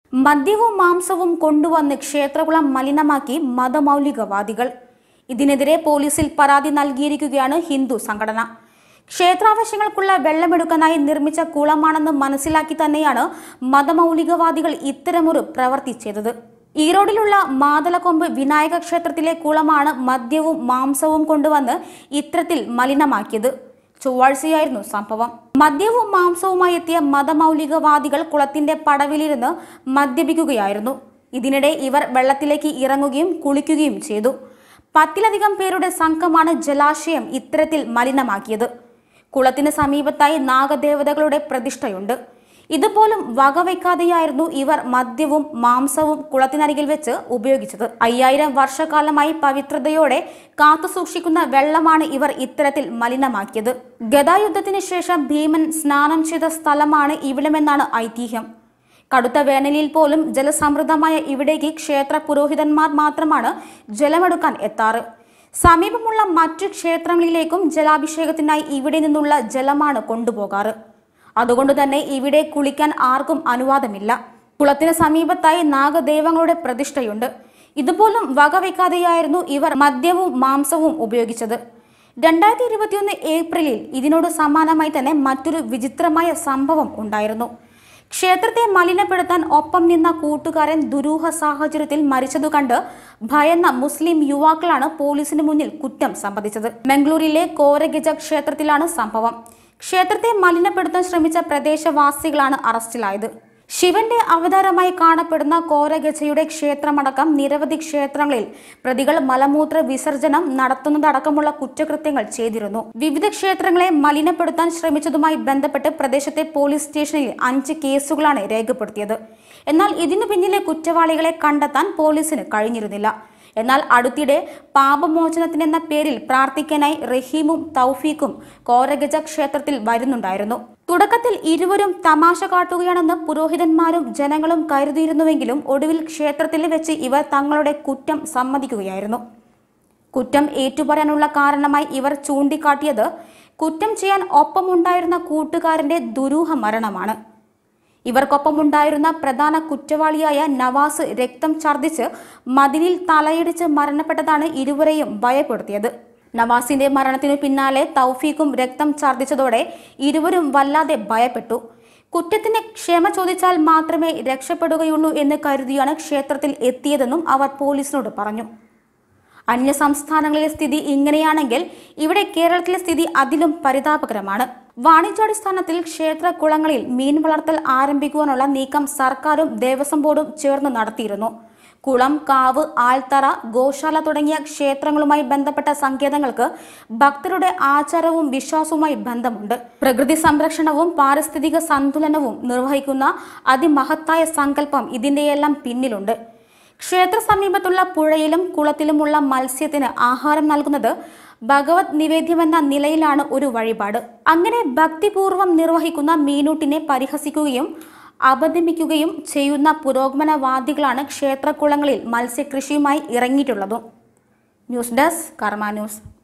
മദ്യവും മാംസവും കൊണ്ടുവന്ന് ക്ഷേത്രകുളം മലിനമാക്കി മതമൗലികവാദികൾ ഇതിനെതിരെ പോലീസിൽ പരാതി നൽകിയിരിക്കുകയാണ് ഹിന്ദു സംഘടന ക്ഷേത്രാവശ്യങ്ങൾക്കുള്ള വെള്ളമെടുക്കാനായി നിർമ്മിച്ച കുളമാണെന്ന് മനസ്സിലാക്കി തന്നെയാണ് മതമൗലികവാദികൾ ഇത്തരമൊരു പ്രവൃത്തി ചെയ്തത് ഈറോഡിലുള്ള മാതളക്കൊമ്പ് വിനായക ക്ഷേത്രത്തിലെ കുളമാണ് മദ്യവും മാംസവും കൊണ്ടുവന്ന് ഇത്തരത്തിൽ മലിനമാക്കിയത് ചൊവ്വാഴ്ചയായിരുന്നു സംഭവം മദ്യവും മാംസവുമായി എത്തിയ മതമൗലികവാദികൾ കുളത്തിന്റെ പടവിലിരുന്ന് മദ്യപിക്കുകയായിരുന്നു ഇതിനിടെ ഇവർ വെള്ളത്തിലേക്ക് ഇറങ്ങുകയും കുളിക്കുകയും ചെയ്തു പത്തിലധികം പേരുടെ സംഘമാണ് ജലാശയം ഇത്തരത്തിൽ മലിനമാക്കിയത് കുളത്തിന് സമീപത്തായി നാഗദേവതകളുടെ പ്രതിഷ്ഠയുണ്ട് ഇതുപോലും വകവയ്ക്കാതെയായിരുന്നു ഇവർ മദ്യവും മാംസവും കുളത്തിനരികിൽ വെച്ച് ഉപയോഗിച്ചത് അയ്യായിരം വർഷക്കാലമായി പവിത്രതയോടെ കാത്തുസൂക്ഷിക്കുന്ന വെള്ളമാണ് ഇവർ ഇത്തരത്തിൽ മലിനമാക്കിയത് ഗതായുദ്ധത്തിന് ശേഷം ഭീമൻ സ്നാനം ചെയ്ത സ്ഥലമാണ് ഇവിടമെന്നാണ് ഐതിഹ്യം കടുത്ത വേനലിൽ പോലും ജലസമൃദ്ധമായ ഇവിടേക്ക് ക്ഷേത്ര പുരോഹിതന്മാർ മാത്രമാണ് ജലമെടുക്കാൻ എത്താറ് സമീപമുള്ള മറ്റു ക്ഷേത്രങ്ങളിലേക്കും ജലാഭിഷേകത്തിനായി ഇവിടെ നിന്നുള്ള ജലമാണ് കൊണ്ടുപോകാറ് അതുകൊണ്ട് തന്നെ ഇവിടെ കുളിക്കാൻ ആർക്കും അനുവാദമില്ല കുളത്തിന് സമീപത്തായി നാഗദൈവങ്ങളുടെ പ്രതിഷ്ഠയുണ്ട് ഇതുപോലും വകവയ്ക്കാതെയായിരുന്നു ഇവർ മദ്യവും മാംസവും ഉപയോഗിച്ചത് രണ്ടായിരത്തി ഇരുപത്തിയൊന്ന് ഏപ്രിലിൽ ഇതിനോട് സമാനമായി തന്നെ മറ്റൊരു വിചിത്രമായ സംഭവം ഉണ്ടായിരുന്നു ക്ഷേത്രത്തെ മലിനപ്പെടുത്താൻ ഒപ്പം നിന്ന കൂട്ടുകാരൻ ദുരൂഹ സാഹചര്യത്തിൽ മരിച്ചതു കണ്ട് ഭയന്ന മുസ്ലിം യുവാക്കളാണ് പോലീസിന് മുന്നിൽ കുറ്റം സമ്മതിച്ചത് മംഗളൂരിലെ കോരഗിജ ക്ഷേത്രത്തിലാണ് സംഭവം ക്ഷേത്രത്തെ മലിനപ്പെടുത്താൻ ശ്രമിച്ച പ്രദേശവാസികളാണ് അറസ്റ്റിലായത് ശിവന്റെ അവതാരമായി കാണപ്പെടുന്ന കോരഗജയുടെ ക്ഷേത്രമടക്കം നിരവധി ക്ഷേത്രങ്ങളിൽ പ്രതികൾ മലമൂത്ര വിസർജനം നടത്തുന്നതടക്കമുള്ള കുറ്റകൃത്യങ്ങൾ ചെയ്തിരുന്നു വിവിധ ക്ഷേത്രങ്ങളെ മലിനപ്പെടുത്താൻ ശ്രമിച്ചതുമായി ബന്ധപ്പെട്ട് പ്രദേശത്തെ പോലീസ് സ്റ്റേഷനിൽ അഞ്ച് കേസുകളാണ് രേഖപ്പെടുത്തിയത് എന്നാൽ ഇതിനു പിന്നിലെ കുറ്റവാളികളെ കണ്ടെത്താൻ പോലീസിന് കഴിഞ്ഞിരുന്നില്ല എന്നാൽ അടുത്തിടെ പാപമോചനത്തിനെന്ന പേരിൽ പ്രാർത്ഥിക്കാനായി റഹീമും തൗഫീഖും കോരഗജ ക്ഷേത്രത്തിൽ വരുന്നുണ്ടായിരുന്നു തുടക്കത്തിൽ ഇരുവരും തമാശ കാട്ടുകയാണെന്ന് പുരോഹിതന്മാരും ജനങ്ങളും കരുതിയിരുന്നുവെങ്കിലും ഒടുവിൽ ക്ഷേത്രത്തിൽ വെച്ച് ഇവർ തങ്ങളുടെ കുറ്റം സമ്മതിക്കുകയായിരുന്നു കുറ്റം ഏറ്റുപറയാനുള്ള കാരണമായി ഇവർ ചൂണ്ടിക്കാട്ടിയത് കുറ്റം ചെയ്യാൻ ഒപ്പമുണ്ടായിരുന്ന കൂട്ടുകാരന്റെ ദുരൂഹ മരണമാണ് ഇവർക്കൊപ്പമുണ്ടായിരുന്ന പ്രധാന കുറ്റവാളിയായ നവാസ് രക്തം ഛർദ്ദിച്ച് മതിലിൽ തലയിടിച്ച് മരണപ്പെട്ടതാണ് ഇരുവരെയും ഭയപ്പെടുത്തിയത് നവാസിന്റെ മരണത്തിനു പിന്നാലെ തൗഫീഖും രക്തം ഛർദ്ദിച്ചതോടെ ഇരുവരും വല്ലാതെ ഭയപ്പെട്ടു കുറ്റത്തിന് ക്ഷമ ചോദിച്ചാൽ മാത്രമേ രക്ഷപ്പെടുകയുള്ളൂ എന്ന് കരുതിയാണ് ക്ഷേത്രത്തിൽ എത്തിയതെന്നും അവർ പോലീസിനോട് പറഞ്ഞു അന്യ സംസ്ഥാനങ്ങളിലെ സ്ഥിതി ഇങ്ങനെയാണെങ്കിൽ ഇവിടെ കേരളത്തിലെ സ്ഥിതി അതിലും പരിതാപകരമാണ് വാണിജ്യാടിസ്ഥാനത്തിൽ ക്ഷേത്ര കുളങ്ങളിൽ മീൻ വളർത്തൽ ആരംഭിക്കുവാനുള്ള നീക്കം സർക്കാരും ദേവസ്വം ബോർഡും ചേർന്ന് നടത്തിയിരുന്നു കുളം കാവ് ആൽത്തറ ഗോശാല തുടങ്ങിയ ക്ഷേത്രങ്ങളുമായി ബന്ധപ്പെട്ട സങ്കേതങ്ങൾക്ക് ഭക്തരുടെ ആചാരവും വിശ്വാസവുമായി ബന്ധമുണ്ട് പ്രകൃതി സംരക്ഷണവും പാരിസ്ഥിതിക സന്തുലനവും നിർവഹിക്കുന്ന അതിമഹത്തായ സങ്കല്പം ഇതിന്റെയെല്ലാം പിന്നിലുണ്ട് ക്ഷേത്ര സമീപത്തുള്ള പുഴയിലും കുളത്തിലുമുള്ള മത്സ്യത്തിന് ആഹാരം നൽകുന്നത് ഭഗവത് നിവേദ്യമെന്ന നിലയിലാണ് ഒരു വഴിപാട് അങ്ങനെ ഭക്തിപൂർവം നിർവഹിക്കുന്ന മീനൂട്ടിനെ പരിഹസിക്കുകയും അപദമിക്കുകയും ചെയ്യുന്ന പുരോഗമനവാദികളാണ് ക്ഷേത്രക്കുളങ്ങളിൽ മത്സ്യകൃഷിയുമായി ഇറങ്ങിയിട്ടുള്ളതും ന്യൂസ് ഡെസ്ക് കർമ്മ ന്യൂസ്